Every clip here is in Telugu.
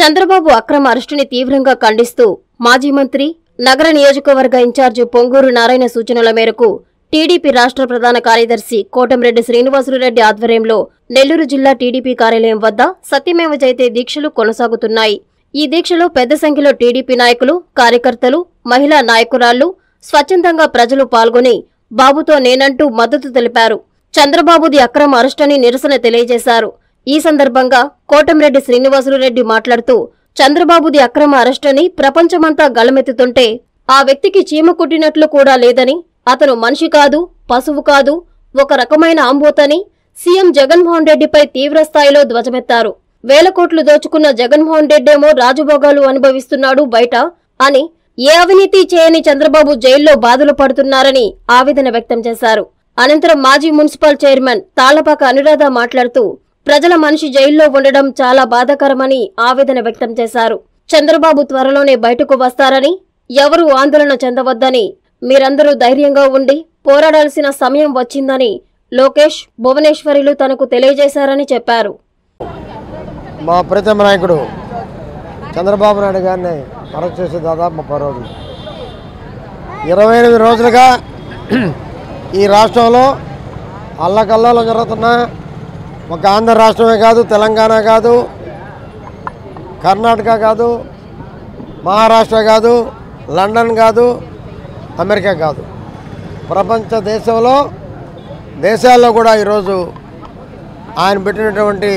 చంద్రబాబు అక్రమ అరెస్టుని తీవ్రంగా ఖండిస్తూ మాజీ మంత్రి నగర నియోజకవర్గ ఇన్ఛార్జి పొంగూరు నారాయణ సూచనల మేరకు టీడీపీ రాష్ట్ర ప్రధాన కార్యదర్శి కోటంరెడ్డి శ్రీనివాసులురెడ్డి ఆధ్వర్యంలో నెల్లూరు జిల్లా టీడీపీ కార్యాలయం వద్ద సత్యమేవ జయతే దీక్షలు కొనసాగుతున్నాయి ఈ దీక్షలో పెద్ద సంఖ్యలో టీడీపీ నాయకులు కార్యకర్తలు మహిళా నాయకురాళ్లు స్వచ్ఛందంగా ప్రజలు పాల్గొని బాబుతో నేనంటూ మద్దతు తెలిపారు చంద్రబాబుది అక్రమ అరెస్టని నిరసన తెలియజేశారు ఈ సందర్భంగా కోటంరెడ్డి శ్రీనివాసులురెడ్డి మాట్లాడుతూ చంద్రబాబుది అక్రమ అరెస్టని ప్రపంచమంతా గళమెత్తుతుంటే ఆ వ్యక్తికి చీమ కుట్టినట్లు కూడా లేదని అతను మనిషి కాదు పశువు కాదు ఒక రకమైన ఆంబోతని సీఎం జగన్మోహన్ రెడ్డిపై తీవ్ర స్థాయిలో ధ్వజమెత్తారు వేల కోట్లు దోచుకున్న జగన్మోహన్ రెడ్డేమో రాజభోగాలు అనుభవిస్తున్నాడు బయట అని ఏ అవినీతి చేయని చంద్రబాబు జైల్లో బాధలు పడుతున్నారని ఆవేదన వ్యక్తం చేశారు అనంతరం మాజీ మున్సిపల్ చైర్మన్ తాళ్లపాక అనురాధ మాట్లాడుతూ ప్రజల మనిషి జైల్లో ఉండడం చాలా బాధాకరమని ఆవేదన వ్యక్తం చేశారు చంద్రబాబు త్వరలోనే బయటకు వస్తారని ఎవరూ ఆందోళన చెందవద్దని మీరందరూ ధైర్యంగా ఉండి పోరాడాల్సిన సమయం వచ్చిందని లోకేష్ భువనేశ్వరిలు తనకు తెలియజేశారని చెప్పారు మా ప్రీతమ నాయకుడు చంద్రబాబు నాయుడు గారిని అరెస్ట్ చేసి దాదాపు ముప్పై రోజులు ఇరవై ఎనిమిది రోజులుగా ఈ రాష్ట్రంలో అల్లకల్లోలం జరుగుతున్న ఒక ఆంధ్ర రాష్ట్రమే కాదు తెలంగాణ కాదు కర్ణాటక కాదు మహారాష్ట్ర కాదు లండన్ కాదు అమెరికా కాదు ప్రపంచ దేశంలో దేశాల్లో కూడా ఈరోజు ఆయన పెట్టినటువంటి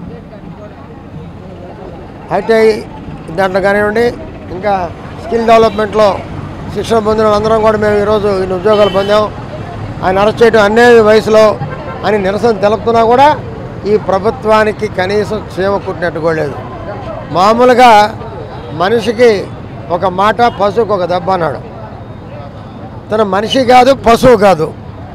ఐటీఐ దాంట్లో కానివ్వండి ఇంకా స్కిల్ డెవలప్మెంట్లో శిక్షణ పొందిన వాళ్ళందరం కూడా మేము ఈరోజు ఇన్ని ఉద్యోగాలు పొందాం ఆయన అరెస్ట్ చేయడం అన్ని వయసులో అని నిరసన తెలుపుతున్నా కూడా ఈ ప్రభుత్వానికి కనీసం క్షేమ కుట్టినట్టు కూడా లేదు మామూలుగా మనిషికి ఒక మాట పశువుకి ఒక దెబ్బ అన్నాడు తన మనిషి కాదు పశువు కాదు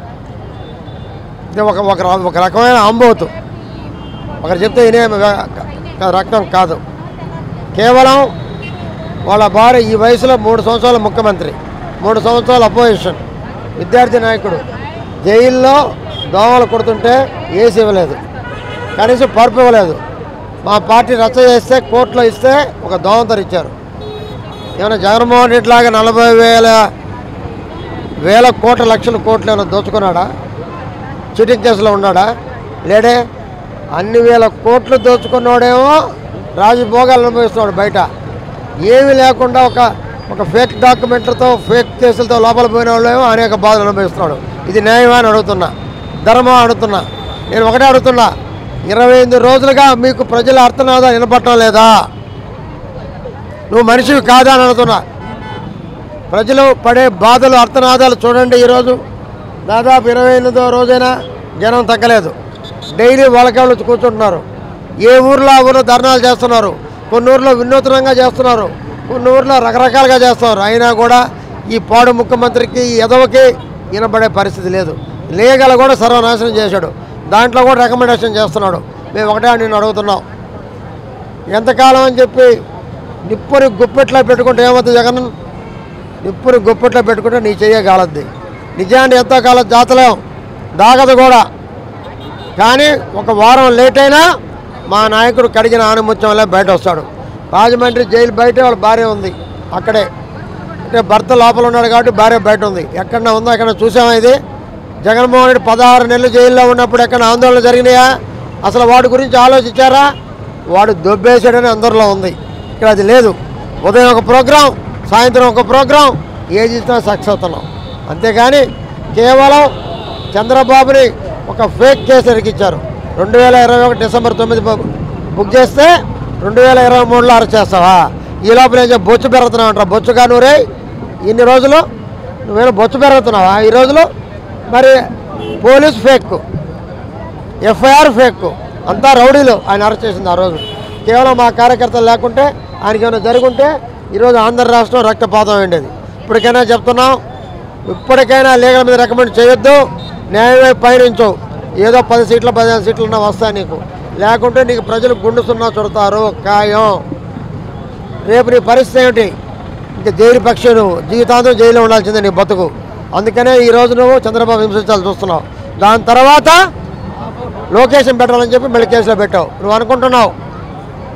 ఇది ఒక ఒక ర- ఒక రకమైన అంబోతు ఒకరు చెప్తే వినే వ- రక్తం కాదు కేవలం వాళ్ళ భార్య ఈ వయసులో మూడు సంవత్సరాల ముఖ్యమంత్రి మూడు సంవత్సరాల అపోజిషన్ విద్యార్థి నాయకుడు జైల్లో దోమలు కొడుతుంటే ఏసీ ఇవ్వలేదు కనీసం పరుపు ఇవ్వలేదు మా పార్టీ రచ్చ చేస్తే కోర్టులో ఇస్తే ఒక దోమతరు ఇచ్చారు ఏమైనా జగన్మోహన్ రెడ్డి లాగా నలభై వేల వేల కోట్ల లక్షల కోట్లు ఏమైనా దోచుకున్నాడా చీటింగ్ కేసులో ఉన్నాడా లేడే అన్ని వేల కోట్లు దోచుకున్నోడేమో రాజభోగాలు అనుభవిస్తున్నాడు బయట ఏమీ లేకుండా ఒక ఒక ఫేక్ డాక్యుమెంట్లతో ఫేక్ కేసులతో లోపల పోయిన వాళ్ళేమో అనేక బాధలు అనుభవిస్తున్నాడు ఇది న్యాయమా అని అడుగుతున్నా ధర్మమా అడుగుతున్నా నేను ఒకటే అడుగుతున్నా ఇరవై ఎనిమిది రోజులుగా మీకు ప్రజల అర్థనాదాలు వినపడటం లేదా నువ్వు మనిషివి కాదా అని అడుగుతున్నా ప్రజలు పడే బాధలు అర్థనాదాలు చూడండి ఈరోజు దాదాపు ఇరవై ఎనిమిదో రోజైనా జనం తగ్గలేదు డైలీ వాళ్ళకాళ్ళు వచ్చి కూర్చుంటున్నారు ఏ ఊర్లో ఆ ఊర్లో ధర్నాలు చేస్తున్నారు కొన్ని ఊర్లో వినూత్నంగా చేస్తున్నారు కొన్ని ఊర్లో రకరకాలుగా చేస్తున్నారు అయినా కూడా ఈ పాడు ముఖ్యమంత్రికి ఈ ఎదవకి వినబడే పరిస్థితి లేదు లేగల కూడా సర్వనాశనం చేశాడు దాంట్లో కూడా రికమెండేషన్ చేస్తున్నాడు మేము ఒకటే నేను అడుగుతున్నాం ఎంతకాలం అని చెప్పి నిప్పుని గుప్పెట్లో పెట్టుకుంటే ఏమవుతుంది జగన్ నిప్పుని గుప్పెట్లో పెట్టుకుంటే నీ చెయ్యగలద్ది నిజాన్ని ఎంతో కాలం జాతలేం దాగదు కూడా కానీ ఒక వారం లేట్ అయినా మా నాయకుడు కడిగిన ఆనుముత్యం వల్ల బయట వస్తాడు రాజమండ్రి జైలు బయట వాళ్ళ భార్య ఉంది అక్కడే అంటే భర్త లోపల ఉన్నాడు కాబట్టి భార్య బయట ఉంది ఎక్కడ ఉందో ఎక్కడ చూసామా ఇది జగన్మోహన్ రెడ్డి పదహారు నెలలు జైల్లో ఉన్నప్పుడు ఎక్కడ ఆందోళన జరిగినాయా అసలు వాడి గురించి ఆలోచించారా వాడు దొబ్బేసాడని అందరిలో ఉంది ఇక్కడ అది లేదు ఉదయం ఒక ప్రోగ్రాం సాయంత్రం ఒక ప్రోగ్రాం ఏది ఇచ్చినా సక్సెస్ అవుతున్నాం అంతేగాని కేవలం చంద్రబాబుని ఒక ఫేక్ కేసు ఎరికిచ్చారు రెండు వేల ఇరవై ఒకటి డిసెంబర్ తొమ్మిది బు- బుక్ చేస్తే రెండు వేల ఇరవై మూడులో అరెస్ట్ చేస్తావా ఈ లోపల ఏం చెప్పి బొచ్చు పెరుగుతున్నావు అంటారా బొచ్చుగా నూరే ఇన్ని రోజులు నువ్వేమో బొచ్చు పెరుగుతున్నావా ఈ రోజులు మరి పోలీస్ ఫేక్ ఎఫ్ఐఆర్ ఫేక్ అంతా రౌడీలు ఆయన అరెస్ట్ చేసింది ఆ రోజు కేవలం మా కార్యకర్తలు లేకుంటే ఆయనకి ఏమైనా జరుగుంటే ఈరోజు ఆంధ్ర రాష్ట్రం రక్తపాతం ఉండేది ఇప్పటికైనా చెప్తున్నాం ఇప్పటికైనా లీగల్ మీద రికమెండ్ చేయొద్దు న్యాయమే పయనించు ఏదో పది సీట్లు పదిహేను సీట్లు ఉన్నా వస్తాయి నీకు లేకుంటే నీకు ప్రజలు గుండు సున్నా చుడతారు ఖాయం రేపు నీ పరిస్థితి ఏమిటి ఇంకా జైలు పక్షి నువ్వు జీవితాంతం జైల్లో ఉండాల్సిందే నీ బతుకు అందుకనే ఈ రోజు నువ్వు చంద్రబాబు హింసించాలి చూస్తున్నావు దాని తర్వాత లొకేషన్ పెట్టాలని చెప్పి మళ్ళీ కేసులో పెట్టావు నువ్వు అనుకుంటున్నావు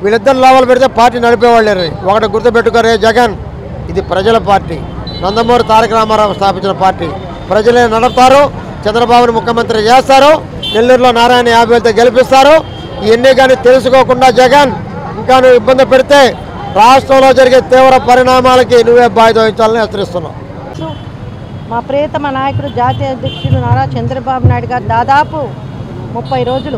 వీళ్ళిద్దరు లోపల పెడితే పార్టీ నడిపేవాళ్ళు లేరు. ఒకటి గుర్తుపెట్టుకోరే జగన్ ఇది ప్రజల పార్టీ నందమూరి తారక రామారావు స్థాపించిన పార్టీ ప్రజలే నడుపుతారు చంద్రబాబును ముఖ్యమంత్రి చేస్తారు నెల్లూరులో నారాయణ యాభై వేలతో గెలిపిస్తారు ఇవన్నీ కానీ తెలుసుకోకుండా జగన్ ఇంకా నువ్వు ఇబ్బంది పెడితే రాష్ట్రంలో జరిగే తీవ్ర పరిణామాలకి నువ్వే బాధ్యత వహించాలని హెచ్చరిస్తున్నావు సో, మా ప్రియతమ నాయకుడు జాతీయ అధ్యక్షుడు నారా చంద్రబాబు నాయుడు గారు దాదాపు ముప్పై రోజులు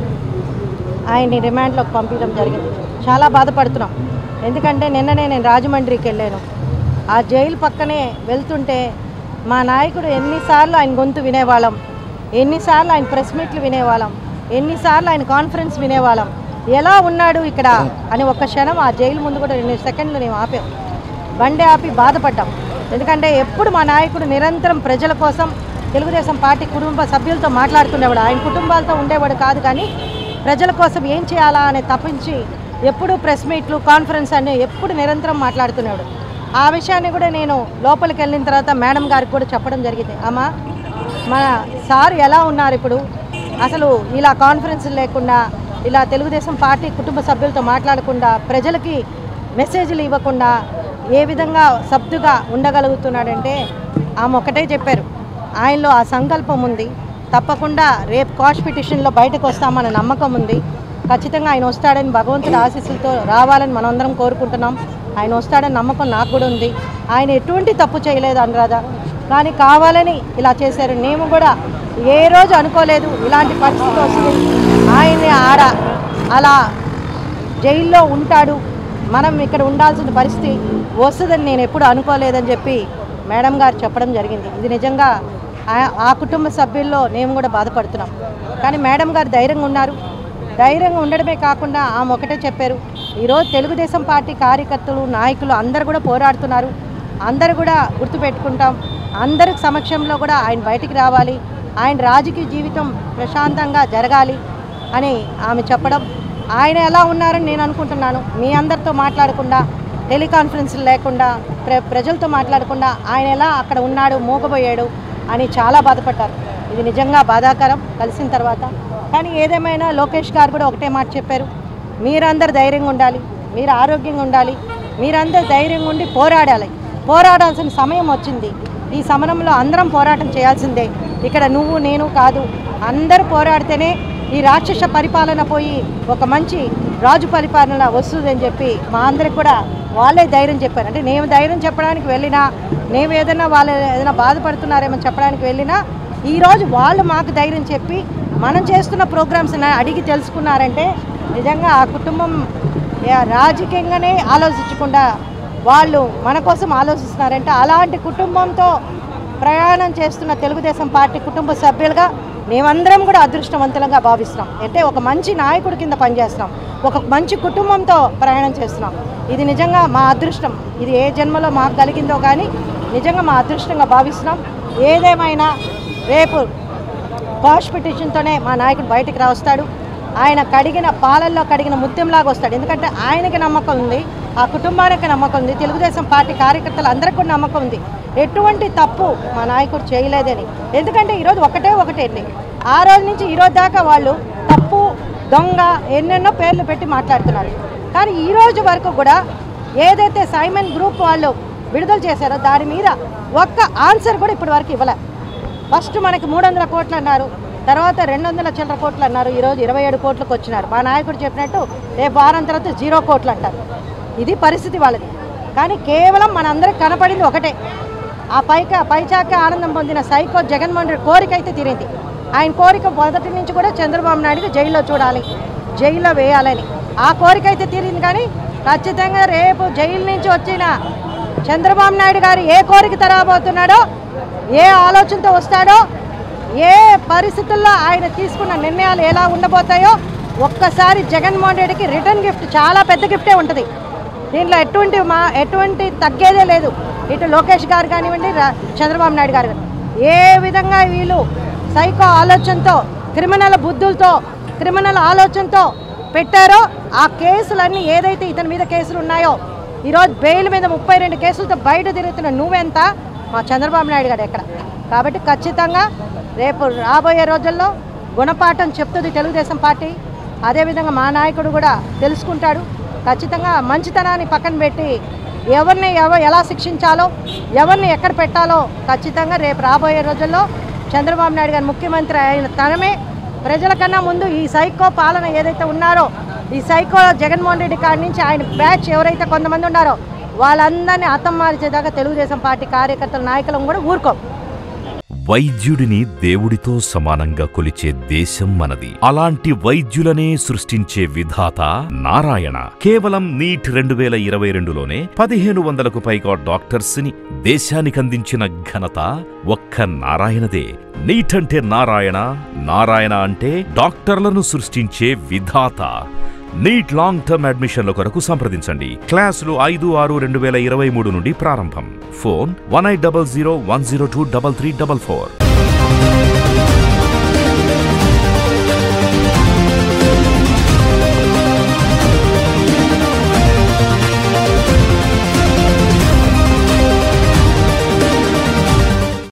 ఆయన్ని రిమాండ్లోకి పంపించడం జరిగింది చాలా బాధపడుతున్నాం ఎందుకంటే నిన్ననే నేను రాజమండ్రికి వెళ్ళాను ఆ జైలు పక్కనే వెళ్తుంటే మా నాయకుడు ఎన్నిసార్లు ఆయన గొంతు వినేవాళ్ళం ఎన్నిసార్లు ఆయన ప్రెస్ మీట్లు వినేవాళ్ళం ఎన్నిసార్లు ఆయన కాన్ఫరెన్స్ వినేవాళ్ళం ఎలా ఉన్నాడు ఇక్కడ అని ఒక్క క్షణం ఆ జైలు ముందు కూడా రెండు సెకండ్లు నేను ఆపాం బండి ఆపి బాధపడ్డాం ఎందుకంటే ఎప్పుడు మా నాయకుడు నిరంతరం ప్రజల కోసం తెలుగుదేశం పార్టీ కుటుంబ సభ్యులతో మాట్లాడుతుండేవాడు ఆయన కుటుంబాలతో ఉండేవాడు కాదు కానీ ప్రజల కోసం ఏం చేయాలా అని తప్పించి ఎప్పుడు ప్రెస్ మీట్లు కాన్ఫరెన్స్ అని ఎప్పుడు నిరంతరం మాట్లాడుతున్నాడు ఆ విషయాన్ని కూడా నేను లోపలికి వెళ్ళిన తర్వాత మేడం గారికి కూడా చెప్పడం జరిగింది అమ్మ మన సార్ ఎలా ఉన్నారు ఇప్పుడు అసలు ఇలా కాన్ఫరెన్స్ లేకుండా ఇలా తెలుగుదేశం పార్టీ కుటుంబ సభ్యులతో మాట్లాడకుండా ప్రజలకి మెసేజ్లు ఇవ్వకుండా ఏ విధంగా సబ్దుగా ఉండగలుగుతున్నాడంటే ఆమె ఒకటే చెప్పారు ఆయనలో ఆ సంకల్పం ఉంది తప్పకుండా రేపు కాష్ పిటిషన్లో బయటకు వస్తామన్న నమ్మకం ఉంది ఖచ్చితంగా ఆయన వస్తాడని భగవంతుడి ఆశీస్సులతో రావాలని మనందరం కోరుకుంటున్నాం ఆయన వస్తాడని నమ్మకం నాకు కూడా ఉంది ఆయన ఎటువంటి తప్పు చేయలేదు అనురాధ కానీ కావాలని ఇలా చేశారు మేము కూడా ఏ రోజు అనుకోలేదు ఇలాంటి పరిస్థితి వస్తుంది ఆయన్ని ఆరా అలా జైల్లో ఉంటాడు మనం ఇక్కడ ఉండాల్సిన పరిస్థితి వస్తుందని నేను ఎప్పుడు అనుకోలేదని చెప్పి మేడం గారు చెప్పడం జరిగింది ఇది నిజంగా ఆ- ఆ కుటుంబ సభ్యుల్లో మేము కూడా బాధపడుతున్నాం కానీ మేడం గారు ధైర్యంగా ఉన్నారు ధైర్యంగా ఉండడమే కాకుండా ఆమె ఒకటే చెప్పారు ఈరోజు తెలుగుదేశం పార్టీ కార్యకర్తలు నాయకులు అందరు కూడా పోరాడుతున్నారు అందరు కూడా గుర్తుపెట్టుకుంటాం అందరి సమక్షంలో కూడా ఆయన బయటికి రావాలి ఆయన రాజకీయ జీవితం ప్రశాంతంగా జరగాలి అని ఆమె చెప్పడం ఆయన ఎలా ఉన్నారని నేను అనుకుంటున్నాను మీ అందరితో మాట్లాడకుండా టెలికాన్ఫరెన్స్లు లేకుండా ప్ర ప్రజలతో మాట్లాడకుండా ఆయన ఎలా అక్కడ ఉన్నాడు మూగబోయాడు అని చాలా బాధపడ్డారు ఇది నిజంగా బాధాకరం కలిసిన తర్వాత కానీ ఏదేమైనా లోకేష్ గారు కూడా ఒకటే మాట చెప్పారు మీరందరు ధైర్యంగా ఉండాలి మీరు ఆరోగ్యంగా ఉండాలి మీరందరూ ధైర్యంగా ఉండి పోరాడాలి పోరాడాల్సిన సమయం వచ్చింది ఈ సమరంలో అందరం పోరాటం చేయాల్సిందే ఇక్కడ నువ్వు నేను కాదు అందరూ పోరాడితేనే ఈ రాక్షస పరిపాలన పోయి ఒక మంచి రాజు పరిపాలన వస్తుందని చెప్పి మా అందరికి కూడా వాళ్ళే ధైర్యం చెప్పారు అంటే నేను ధైర్యం చెప్పడానికి వెళ్ళినా నేను ఏదైనా వాళ్ళు ఏదైనా బాధపడుతున్నారేమో చెప్పడానికి వెళ్ళినా ఈరోజు వాళ్ళు మాకు ధైర్యం చెప్పి మనం చేస్తున్న ప్రోగ్రామ్స్ అడిగి తెలుసుకున్నారంటే నిజంగా ఆ కుటుంబం ఏ, రాజకీయంగానే ఆలోచించకుండా వాళ్ళు మన కోసం ఆలోచిస్తున్నారంటే అలాంటి కుటుంబంతో ప్రయాణం చేస్తున్న తెలుగుదేశం పార్టీ కుటుంబ సభ్యులుగా మేమందరం కూడా అదృష్టవంతులంగా భావిస్తున్నాం అంటే ఒక మంచి నాయకుడి కింద పనిచేస్తున్నాం ఒక మంచి కుటుంబంతో ప్రయాణం చేస్తున్నాం ఇది నిజంగా మా అదృష్టం ఇది ఏ జన్మలో మాకు కలిగిందో కానీ నిజంగా మా అదృష్టంగా భావిస్తున్నాం ఏదేమైనా రేపు కాష్ పిటిషన్తోనే మా నాయకుడు బయటికి రా వస్తాడు ఆయన కడిగిన పాలల్లో కడిగిన ముత్యంలాగా వస్తాడు ఎందుకంటే ఆయనకి నమ్మకం ఉంది ఆ కుటుంబానికి నమ్మకం ఉంది తెలుగుదేశం పార్టీ కార్యకర్తలు అందరికీ కూడా నమ్మకం ఉంది ఎటువంటి తప్పు మా నాయకుడు చేయలేదని ఎందుకంటే ఈరోజు ఒకటే ఒకటండి ఆ రోజు నుంచి ఈ రోజు దాకా వాళ్ళు తప్పు దొంగ ఎన్నెన్నో పేర్లు పెట్టి మాట్లాడుతున్నారు కానీ ఈ రోజు వరకు కూడా ఏదైతే సైమన్ గ్రూప్ వాళ్ళు విడుదల చేశారో దాని మీద ఒక్క ఆన్సర్ కూడా ఇప్పటి వరకు ఇవ్వలే ఫస్ట్ మనకి మూడు వందల కోట్లు అన్నారు తర్వాత రెండు వందల చిల్లర కోట్లు అన్నారు ఈరోజు ఇరవై ఏడు కోట్లకు వచ్చినారు మా నాయకుడు చెప్పినట్టు రేపు వారం తర్వాత జీరో కోట్లు అంటారు ఇది పరిస్థితి వాళ్ళది కానీ కేవలం మనందరికి కనపడింది ఒకటే ఆ పైక పైచాక ఆనందం పొందిన సైకో జగన్మోహన్ రెడ్డి కోరిక అయితే తీరింది ఆయన కోరిక మొదటి నుంచి కూడా చంద్రబాబు నాయుడుకి జైల్లో చూడాలి జైల్లో వేయాలని ఆ కోరిక అయితే తీరింది కానీ ఖచ్చితంగా రేపు జైలు నుంచి వచ్చిన చంద్రబాబు నాయుడు గారు ఏ కోరిక తరబోతున్నాడో ఏ ఆలోచనతో వస్తాడో ఏ పరిస్థితుల్లో ఆయన తీసుకున్న నిర్ణయాలు ఎలా ఉండబోతాయో ఒక్కసారి జగన్మోహన్ రెడ్డికి రిటర్న్ గిఫ్ట్ చాలా పెద్ద గిఫ్టే ఉంటుంది దీంట్లో ఎటువంటి మా ఎటువంటి తగ్గేదే లేదు ఇటు లోకేష్ గారు కానివ్వండి రా- చంద్రబాబు నాయుడు గారు కానివ్వండి. ఏ విధంగా వీళ్ళు సైకో ఆలోచనతో క్రిమినల్ బుద్ధులతో క్రిమినల్ ఆలోచనతో పెట్టారో ఆ కేసులన్నీ ఏదైతే ఇతని మీద కేసులు ఉన్నాయో ఈరోజు బెయిల్ మీద ముప్పై రెండు కేసులతో బయట తిరుగుతున్న నువ్వెంత మా చంద్రబాబు నాయుడు గారు ఎక్కడ కాబట్టి ఖచ్చితంగా రేపు రాబోయే రోజుల్లో గుణపాఠం చెప్తుంది తెలుగుదేశం పార్టీ అదేవిధంగా మా నాయకుడు కూడా తెలుసుకుంటాడు ఖచ్చితంగా మంచితనాన్ని పక్కన పెట్టి ఎవరిని ఎవ ఎలా శిక్షించాలో ఎవరిని ఎక్కడ పెట్టాలో ఖచ్చితంగా రేపు రాబోయే రోజుల్లో చంద్రబాబు నాయుడు గారు ముఖ్యమంత్రి అయిన తనమే ప్రజల కన్నా ముందు ఈ సైకో పాలన ఏదైతే ఉన్నారో ఈ సైకో జగన్మోహన్ రెడ్డి కాడి నుంచి ఆయన బ్యాచ్ ఎవరైతే కొంతమంది ఉన్నారో వాళ్ళందరినీ అతం మార్చేదాకా తెలుగుదేశం పార్టీ కార్యకర్తల నాయకులను కూడా ఊరుకోం వైద్యుడిని దేవుడితో సమానంగా కొలిచే దేశం మనది అలాంటి వైద్యులనే సృష్టించే విధాత నారాయణ కేవలం నీట్ రెండు వేల ఇరవై రెండులోనే పదిహేను వందలకు పైగా డాక్టర్స్ ని దేశానికందించిన ఘనత ఒక్క నారాయణదే నీట్ అంటే నారాయణ నారాయణ అంటే డాక్టర్లను సృష్టించే విధాత నీట్ లాంగ్ టర్మ్ అడ్మిషన్ల కొరకు సంప్రదించండి క్లాసులు ఐదు ఆరు రెండు వేల ఇరవై మూడు నుండి ప్రారంభం phone one eight double zero one zero two double three double four